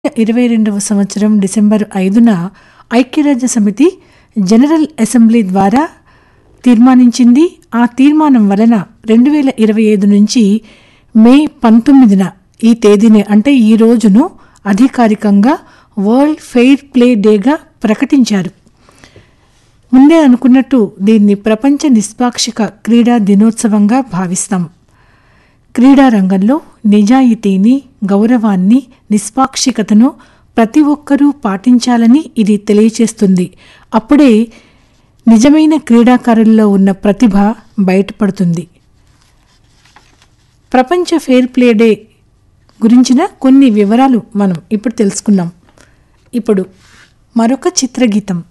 ఇరవై రెండవ సంవత్సరం డిసెంబర్ ఐదున ఐక్యరాజ్య సమితి జనరల్ అసెంబ్లీ ద్వారా తీర్మానించింది ఆ తీర్మానం వలన రెండు వేల ఇరవై ఐదు నుంచి మే పంతొమ్మిదిన ఈ తేదీని అంటే ఈ రోజును అధికారికంగా వరల్డ్ ఫెయిర్ ప్లే డేగా ప్రకటించారు ముందే అనుకున్నట్టు దీన్ని ప్రపంచ నిష్పాక్షిక క్రీడా దినోత్సవంగా భావిస్తాం క్రీడా రంగంలో నిజాయితీని గౌరవాన్ని నిష్పాక్షికతను ప్రతి ఒక్కరూ పాటించాలని ఇది తెలియచేస్తుంది అప్పుడే నిజమైన క్రీడాకారుల్లో ఉన్న ప్రతిభ బయటపడుతుంది ప్రపంచ ఫెయిర్ ప్లే డే గురించిన కొన్ని వివరాలు మనం ఇప్పుడు తెలుసుకున్నాం ఇప్పుడు మరొక చిత్రగీతం